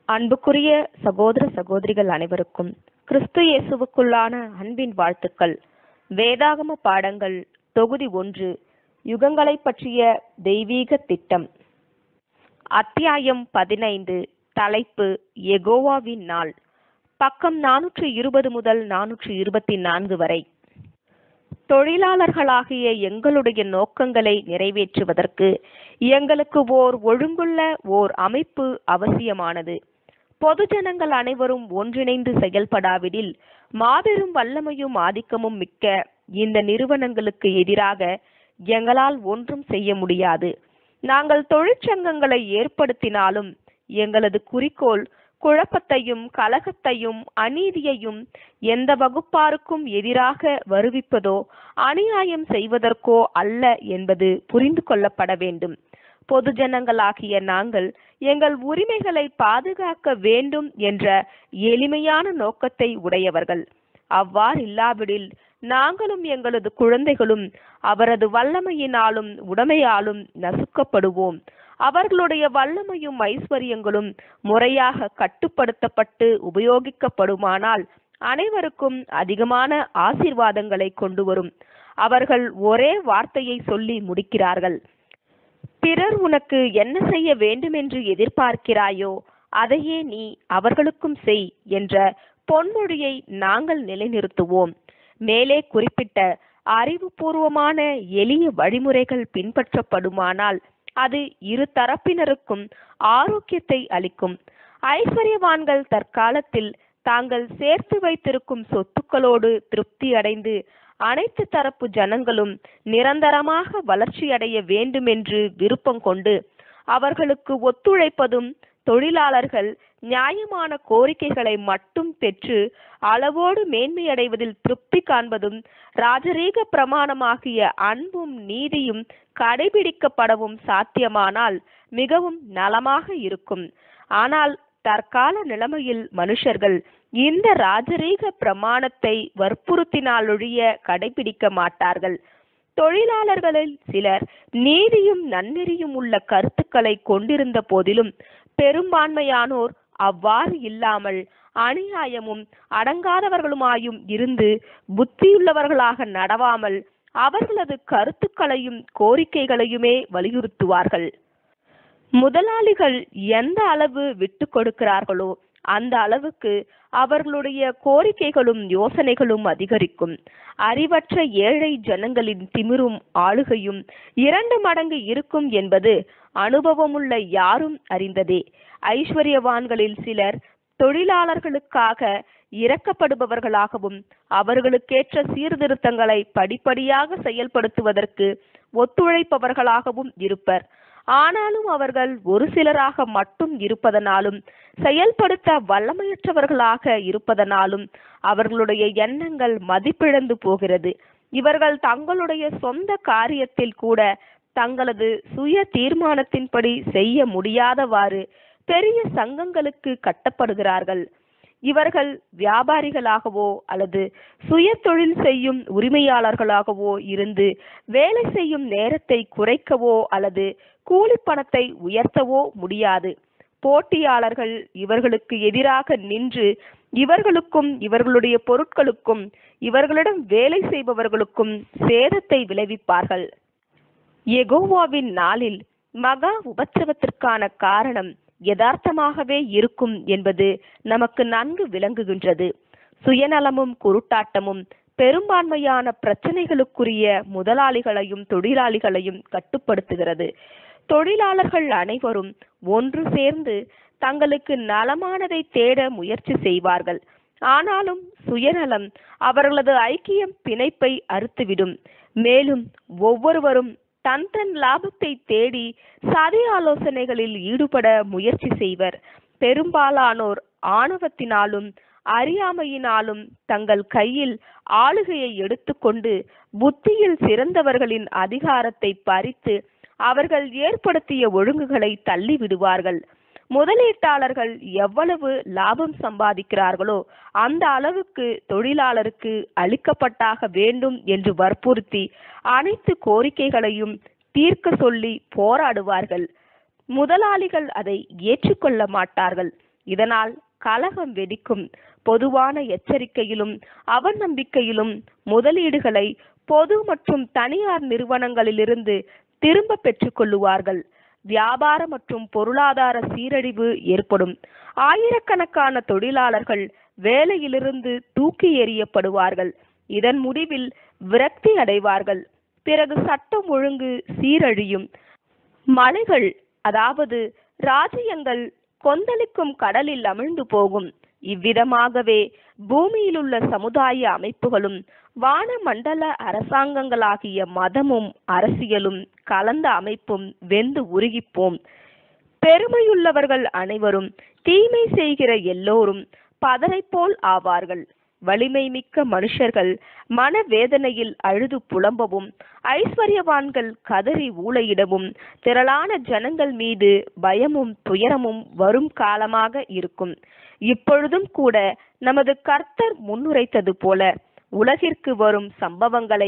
அன்புக்குரிய சகோதர சகோதரிகள் அனைவருக்கும் கிறிஸ்து இயேசுவுக்குள்ளான அன்பின் வாழ்த்துக்கள் வேதாகம பாடங்கள் தொகுதி ஒன்று யுகங்களைப் பற்றிய தெய்வீக திட்டம் அத்தியாயம் பதினைந்து தலைப்பு எகோவாவின் நாள் பக்கம் நானூற்று இருபது முதல் நானூற்று இருபத்தி நான்கு வரை தொழிலாளர்களாகிய எங்களுடைய நோக்கங்களை நிறைவேற்றுவதற்கு எங்களுக்கு ஓர் ஒழுங்குள்ள ஓர் அமைப்பு அவசியமானது பொதுஜனங்கள் அனைவரும் ஒன்றிணைந்து செயல்படாவிடில் மாபெரும் வல்லமையும் ஆதிக்கமும் மிக்க இந்த நிறுவனங்களுக்கு எதிராக எங்களால் ஒன்றும் செய்ய முடியாது நாங்கள் தொழிற்சங்கங்களை ஏற்படுத்தினாலும் எங்களது குறிக்கோள் குழப்பத்தையும் கலகத்தையும் அநீதியையும் எந்த வகுப்பாருக்கும் எதிராக வருவிப்பதோ அநியாயம் செய்வதற்கோ அல்ல என்பது புரிந்து கொள்ளப்பட வேண்டும் பொதுஜனங்களாகிய நாங்கள் எங்கள் உரிமைகளை பாதுகாக்க வேண்டும் என்ற எளிமையான நோக்கத்தை உடையவர்கள் அவ்வாறில்லாவிடில் நாங்களும் எங்களது குழந்தைகளும் அவரது வல்லமையினாலும் உடமையாலும் நசுக்கப்படுவோம் அவர்களுடைய வல்லமையும் ஐஸ்வர்யங்களும் முறையாக கட்டுப்படுத்தப்பட்டு உபயோகிக்கப்படுமானால் அனைவருக்கும் அதிகமான ஆசீர்வாதங்களை கொண்டு வரும் அவர்கள் ஒரே வார்த்தையை சொல்லி முடிக்கிறார்கள் பிறர் உனக்கு என்ன செய்ய வேண்டுமென்று எதிர்பார்க்கிறாயோ அதையே நீ அவர்களுக்கும் செய் என்ற பொன்மொழியை நாங்கள் நிலைநிறுத்துவோம் மேலே குறிப்பிட்ட அறிவுபூர்வமான எளிய வழிமுறைகள் பின்பற்றப்படுமானால் அது இரு தரப்பினருக்கும் ஆரோக்கியத்தை அளிக்கும் ஐஸ்வர்யவான்கள் தற்காலத்தில் தாங்கள் சேர்த்து வைத்திருக்கும் சொத்துக்களோடு திருப்தி அடைந்து அனைத்து தரப்பு ஜனங்களும் நிரந்தரமாக வளர்ச்சியடைய வேண்டுமென்று விருப்பம் கொண்டு அவர்களுக்கு ஒத்துழைப்பதும் தொழிலாளர்கள் நியாயமான கோரிக்கைகளை மட்டும் பெற்று அளவோடு மேன்மையடைவதில் திருப்தி காண்பதும் ராஜரீக பிரமாணமாகிய அன்பும் நீதியும் கடைபிடிக்கப்படவும் சாத்தியமானால் மிகவும் நலமாக இருக்கும் ஆனால் தற்கால நிலைமையில் மனுஷர்கள் இந்த ராஜரீக பிரமாணத்தை வற்புறுத்தினாலொழிய கடைபிடிக்க மாட்டார்கள் தொழிலாளர்களில் சிலர் நீதியும் நன்னெறியும் உள்ள கருத்துக்களை கொண்டிருந்த போதிலும் பெரும்பான்மையானோர் அவ்வாறு இல்லாமல் அநியாயமும் அடங்காதவர்களுமாயும் இருந்து புத்தியுள்ளவர்களாக நடவாமல் அவர்களது கருத்துக்களையும் கோரிக்கைகளையுமே வலியுறுத்துவார்கள் முதலாளிகள் எந்த அளவு விட்டு கொடுக்கிறார்களோ அந்த அளவுக்கு அவர்களுடைய கோரிக்கைகளும் யோசனைகளும் அதிகரிக்கும் அறிவற்ற ஏழை ஜனங்களின் திமிரும் ஆளுகையும் இரண்டு மடங்கு இருக்கும் என்பது அனுபவமுள்ள யாரும் அறிந்ததே ஐஸ்வர்யவான்களில் சிலர் தொழிலாளர்களுக்காக இறக்கப்படுபவர்களாகவும் அவர்களுக்கேற்ற சீர்திருத்தங்களை படிப்படியாக செயல்படுத்துவதற்கு ஒத்துழைப்பவர்களாகவும் இருப்பர் ஆனாலும் அவர்கள் ஒரு சிலராக மட்டும் இருப்பதனாலும் செயல்படுத்த வல்லமையற்றவர்களாக இருப்பதனாலும் அவர்களுடைய எண்ணங்கள் மதிப்பிழந்து போகிறது இவர்கள் தங்களுடைய சொந்த காரியத்தில் கூட தங்களது சுய தீர்மானத்தின்படி செய்ய முடியாதவாறு பெரிய சங்கங்களுக்கு கட்டப்படுகிறார்கள் இவர்கள் வியாபாரிகளாகவோ அல்லது சுய தொழில் செய்யும் உரிமையாளர்களாகவோ இருந்து வேலை செய்யும் நேரத்தை குறைக்கவோ அல்லது கூலி பணத்தை உயர்த்தவோ முடியாது போட்டியாளர்கள் இவர்களுக்கு எதிராக நின்று இவர்களுக்கும் இவர்களுடைய பொருட்களுக்கும் இவர்களிடம் வேலை செய்பவர்களுக்கும் சேதத்தை விளைவிப்பார்கள் எகோவாவின் நாளில் மகா உபத்திரவத்திற்கான காரணம் யதார்த்தமாகவே இருக்கும் என்பது நமக்கு நன்கு விளங்குகின்றது சுயநலமும் குருட்டாட்டமும் பெரும்பான்மையான பிரச்சனைகளுக்குரிய முதலாளிகளையும் தொழிலாளிகளையும் கட்டுப்படுத்துகிறது தொழிலாளர்கள் அனைவரும் ஒன்று சேர்ந்து தங்களுக்கு நலமானதை தேட முயற்சி செய்வார்கள் ஆனாலும் சுயநலம் அவர்களது ஐக்கியம் பிணைப்பை அறுத்துவிடும் மேலும் ஒவ்வொருவரும் தன் தன் லாபத்தை தேடி சதி ஆலோசனைகளில் ஈடுபட முயற்சி செய்வர் பெரும்பாலானோர் ஆணவத்தினாலும் அறியாமையினாலும் தங்கள் கையில் ஆளுகையை எடுத்துக்கொண்டு புத்தியில் சிறந்தவர்களின் அதிகாரத்தை பறித்து அவர்கள் ஏற்படுத்திய ஒழுங்குகளை தள்ளி விடுவார்கள் முதலீட்டாளர்கள் எவ்வளவு லாபம் சம்பாதிக்கிறார்களோ அந்த அளவுக்கு தொழிலாளருக்கு அளிக்கப்பட்டாக வேண்டும் என்று வற்புறுத்தி அனைத்து கோரிக்கைகளையும் தீர்க்க சொல்லி போராடுவார்கள் முதலாளிகள் அதை ஏற்றுக்கொள்ள மாட்டார்கள் இதனால் கலகம் வெடிக்கும் பொதுவான எச்சரிக்கையிலும் அவநம்பிக்கையிலும் முதலீடுகளை பொது மற்றும் தனியார் நிறுவனங்களிலிருந்து திரும்ப பெற்றுக் கொள்ளுவார்கள் வியாபார மற்றும் பொருளாதார சீரழிவு ஏற்படும் ஆயிரக்கணக்கான தொழிலாளர்கள் வேலையிலிருந்து தூக்கி எறியப்படுவார்கள் இதன் முடிவில் விரக்தி அடைவார்கள் பிறகு சட்டம் ஒழுங்கு சீரழியும் மலைகள் அதாவது ராஜ்யங்கள் கொந்தளிக்கும் கடலில் அமிழ்ந்து போகும் இவ்விதமாகவே பூமியிலுள்ள சமுதாய அமைப்புகளும் வானமண்டல அரசாங்கங்களாகிய மதமும் அரசியலும் கலந்த அமைப்பும் வெந்து உருகிப்போம் பெருமையுள்ளவர்கள் அனைவரும் தீமை செய்கிற எல்லோரும் பதரை போல் ஆவார்கள் வலிமை மிக்க மனுஷர்கள் மனவேதனையில் அழுது புலம்பவும் ஐஸ்வர்யவான்கள் கதறி ஊளையிடவும் திரளான ஜனங்கள் மீது பயமும் துயரமும் வரும் காலமாக இருக்கும் இப்பொழுதும் கூட நமது கர்த்தர் முன்னுரைத்தது போல உலகிற்கு வரும் சம்பவங்களை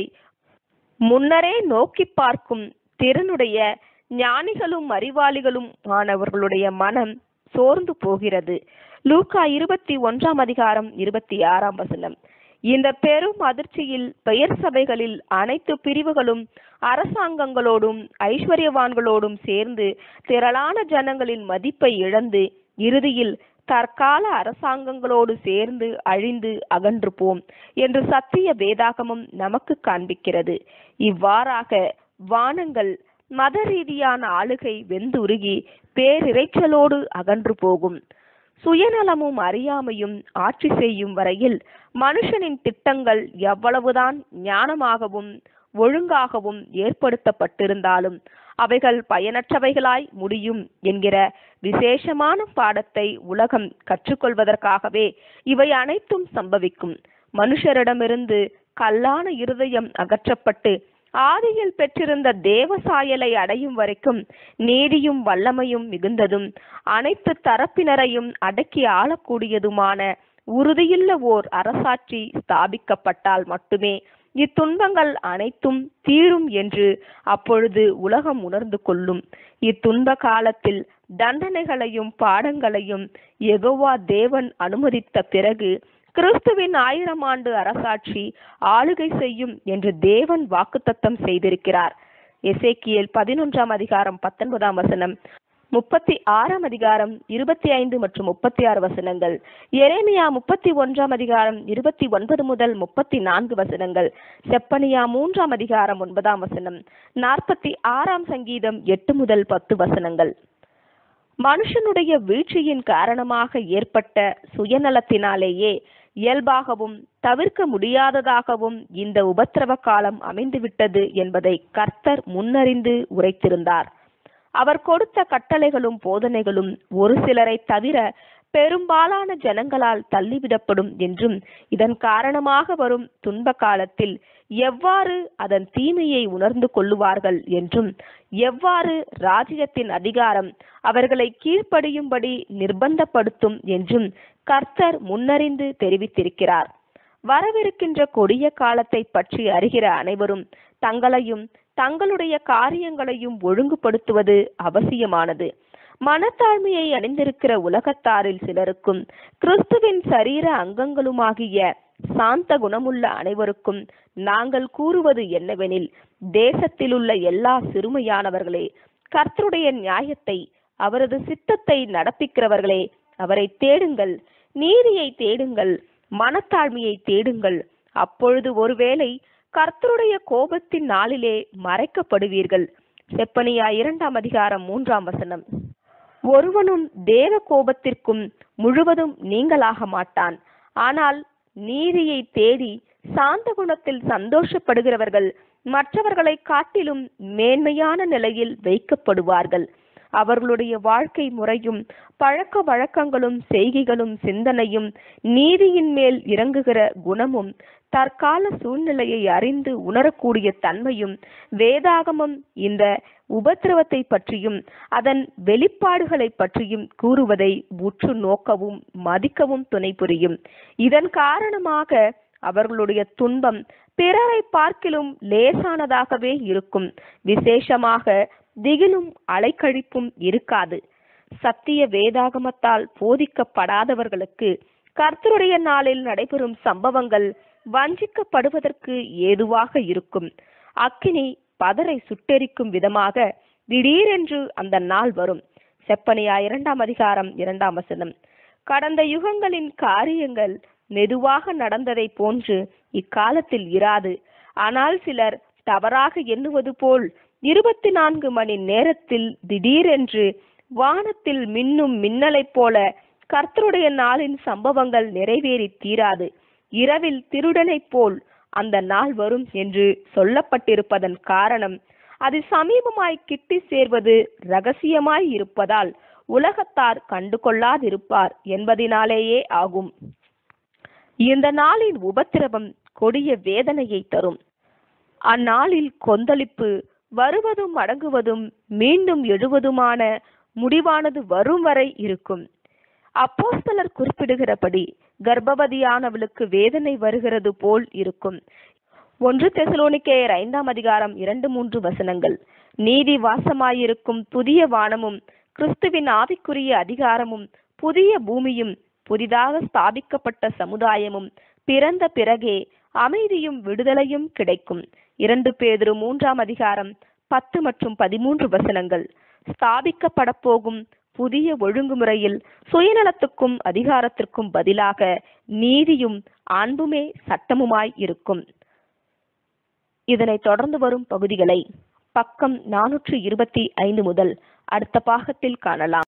முன்னரே நோக்கி பார்க்கும் திறனுடைய ஞானிகளும் அறிவாளிகளும் ஆனவர்களுடைய மனம் சோர்ந்து போகிறது லூக்கா இருபத்தி ஒன்றாம் அதிகாரம் இருபத்தி ஆறாம் வசனம் இந்த பெரும் அதிர்ச்சியில் பெயர் சபைகளில் அனைத்து பிரிவுகளும் அரசாங்கங்களோடும் ஐஸ்வர்யவான்களோடும் சேர்ந்து திரளான ஜனங்களின் மதிப்பை இழந்து இறுதியில் தற்கால அரசாங்கங்களோடு சேர்ந்து அழிந்து அகன்று போம் என்று சத்திய வேதாகமம் நமக்கு காண்பிக்கிறது இவ்வாறாக வானங்கள் மத ரீதியான ஆளுகை வெந்துருகி பேரிரைச்சலோடு அகன்று போகும் சுயநலமும் அறியாமையும் ஆட்சி செய்யும் வரையில் மனுஷனின் திட்டங்கள் எவ்வளவுதான் ஞானமாகவும் ஒழுங்காகவும் ஏற்படுத்தப்பட்டிருந்தாலும் அவைகள் பயனற்றவைகளாய் முடியும் என்கிற விசேஷமான பாடத்தை உலகம் கற்றுக்கொள்வதற்காகவே இவை அனைத்தும் சம்பவிக்கும் மனுஷரிடமிருந்து கல்லான இருதயம் அகற்றப்பட்டு ஆதியில் பெற்றிருந்த தேவ சாயலை அடையும் வரைக்கும் நீதியும் வல்லமையும் மிகுந்ததும் அனைத்து தரப்பினரையும் அடக்கி ஆளக்கூடியதுமான உறுதியுள்ள ஓர் அரசாட்சி ஸ்தாபிக்கப்பட்டால் மட்டுமே இத்துன்பங்கள் அனைத்தும் தீரும் என்று அப்பொழுது உலகம் உணர்ந்து கொள்ளும் இத்துன்ப காலத்தில் தண்டனைகளையும் பாடங்களையும் எகோவா தேவன் அனுமதித்த பிறகு கிறிஸ்துவின் ஆயிரம் ஆண்டு அரசாட்சி ஆளுகை செய்யும் என்று தேவன் வாக்குத்தத்தம் செய்திருக்கிறார் எசேக்கியேல் பதினொன்றாம் அதிகாரம் பத்தொன்பதாம் வசனம் முப்பத்தி ஆறாம் அதிகாரம் இருபத்தி ஐந்து மற்றும் முப்பத்தி ஆறு வசனங்கள் எரேமியா முப்பத்தி ஒன்றாம் அதிகாரம் இருபத்தி ஒன்பது முதல் முப்பத்தி நான்கு வசனங்கள் செப்பனியா மூன்றாம் அதிகாரம் ஒன்பதாம் வசனம் நாற்பத்தி ஆறாம் சங்கீதம் எட்டு முதல் பத்து வசனங்கள் மனுஷனுடைய வீழ்ச்சியின் காரணமாக ஏற்பட்ட சுயநலத்தினாலேயே இயல்பாகவும் தவிர்க்க முடியாததாகவும் இந்த உபத்திரவ காலம் அமைந்துவிட்டது என்பதை கர்த்தர் முன்னறிந்து உரைத்திருந்தார் அவர் கொடுத்த கட்டளைகளும் போதனைகளும் ஒரு சிலரை தவிர பெரும்பாலான ஜனங்களால் தள்ளிவிடப்படும் என்றும் இதன் காரணமாக வரும் துன்ப காலத்தில் எவ்வாறு அதன் தீமையை உணர்ந்து கொள்ளுவார்கள் என்றும் எவ்வாறு ராஜ்யத்தின் அதிகாரம் அவர்களை கீழ்ப்படியும்படி நிர்பந்தப்படுத்தும் என்றும் கர்த்தர் முன்னறிந்து தெரிவித்திருக்கிறார் வரவிருக்கின்ற கொடிய காலத்தை பற்றி அறிகிற அனைவரும் தங்களையும் தங்களுடைய காரியங்களையும் ஒழுங்குபடுத்துவது அவசியமானது மனத்தாழ்மையை அணிந்திருக்கிற உலகத்தாரில் சிலருக்கும் கிறிஸ்துவின் சரீர அங்கங்களுமாகிய சாந்த குணமுள்ள அனைவருக்கும் நாங்கள் கூறுவது என்னவெனில் தேசத்திலுள்ள எல்லா சிறுமையானவர்களே கர்த்தருடைய நியாயத்தை அவரது சித்தத்தை நடப்பிக்கிறவர்களே அவரை தேடுங்கள் நீதியை தேடுங்கள் மனத்தாழ்மையை தேடுங்கள் அப்பொழுது ஒருவேளை கர்த்தருடைய கோபத்தின் நாளிலே மறைக்கப்படுவீர்கள் செப்பனியா இரண்டாம் அதிகாரம் மூன்றாம் வசனம் ஒருவனும் தேவ கோபத்திற்கும் முழுவதும் நீங்களாக மாட்டான் ஆனால் நீதியை தேடி சாந்த குணத்தில் சந்தோஷப்படுகிறவர்கள் மற்றவர்களை காட்டிலும் மேன்மையான நிலையில் வைக்கப்படுவார்கள் அவர்களுடைய வாழ்க்கை முறையும் பழக்க வழக்கங்களும் செய்கைகளும் சிந்தனையும் நீதியின் மேல் இறங்குகிற குணமும் தற்கால சூழ்நிலையை அறிந்து உணரக்கூடிய தன்மையும் வேதாகமம் இந்த உபத்திரவத்தை பற்றியும் அதன் வெளிப்பாடுகளை பற்றியும் கூறுவதை உற்று நோக்கவும் மதிக்கவும் துணை புரியும் இதன் காரணமாக அவர்களுடைய துன்பம் பிறரை பார்க்கிலும் லேசானதாகவே இருக்கும் விசேஷமாக திகிலும் அலைக்கழிப்பும் இருக்காது சத்திய வேதாகமத்தால் போதிக்கப்படாதவர்களுக்கு கர்த்தருடைய நாளில் நடைபெறும் சம்பவங்கள் வஞ்சிக்கப்படுவதற்கு ஏதுவாக இருக்கும் அக்கினி பதரை சுட்டெரிக்கும் விதமாக திடீரென்று அந்த நாள் வரும் செப்பனியா இரண்டாம் அதிகாரம் இரண்டாம் வசனம் கடந்த யுகங்களின் காரியங்கள் மெதுவாக நடந்ததை போன்று இக்காலத்தில் இராது ஆனால் சிலர் தவறாக எண்ணுவது போல் இருபத்தி நான்கு மணி நேரத்தில் திடீரென்று வானத்தில் மின்னும் மின்னலைப் போல கர்த்தருடைய நாளின் சம்பவங்கள் நிறைவேறி தீராது இரவில் திருடனைப் போல் அந்த நாள் வரும் என்று சொல்லப்பட்டிருப்பதன் காரணம் அது சமீபமாய் கிட்டி சேர்வது ரகசியமாய் இருப்பதால் உலகத்தார் கண்டு கொள்ளாதிருப்பார் என்பதினாலேயே ஆகும் இந்த நாளின் உபத்திரவம் கொடிய வேதனையை தரும் அந்நாளில் கொந்தளிப்பு வருவதும் அடங்குவதும் மீண்டும் எழுவதுமான முடிவானது வரும் வரை இருக்கும் அப்போஸ்தலர் குறிப்பிடுகிறபடி கர்ப்பவதியானவளுக்கு வேதனை வருகிறது போல் இருக்கும் ஒன்று தெசலோனிக்கேயர் ஐந்தாம் அதிகாரம் இரண்டு மூன்று வசனங்கள் நீதி வாசமாயிருக்கும் புதிய வானமும் கிறிஸ்துவின் ஆவிக்குரிய அதிகாரமும் புதிய பூமியும் புதிதாக ஸ்தாபிக்கப்பட்ட சமுதாயமும் பிறந்த பிறகே அமைதியும் விடுதலையும் கிடைக்கும் இரண்டு பேதுரு மூன்றாம் அதிகாரம் பத்து மற்றும் பதிமூன்று வசனங்கள் ஸ்தாபிக்கப்பட போகும் புதிய ஒழுங்குமுறையில் சுயநலத்துக்கும் அதிகாரத்திற்கும் பதிலாக நீதியும் அன்புமே சட்டமுமாய் இருக்கும் இதனை தொடர்ந்து வரும் பகுதிகளை பக்கம் நானூற்று இருபத்தி ஐந்து முதல் அடுத்த பாகத்தில் காணலாம்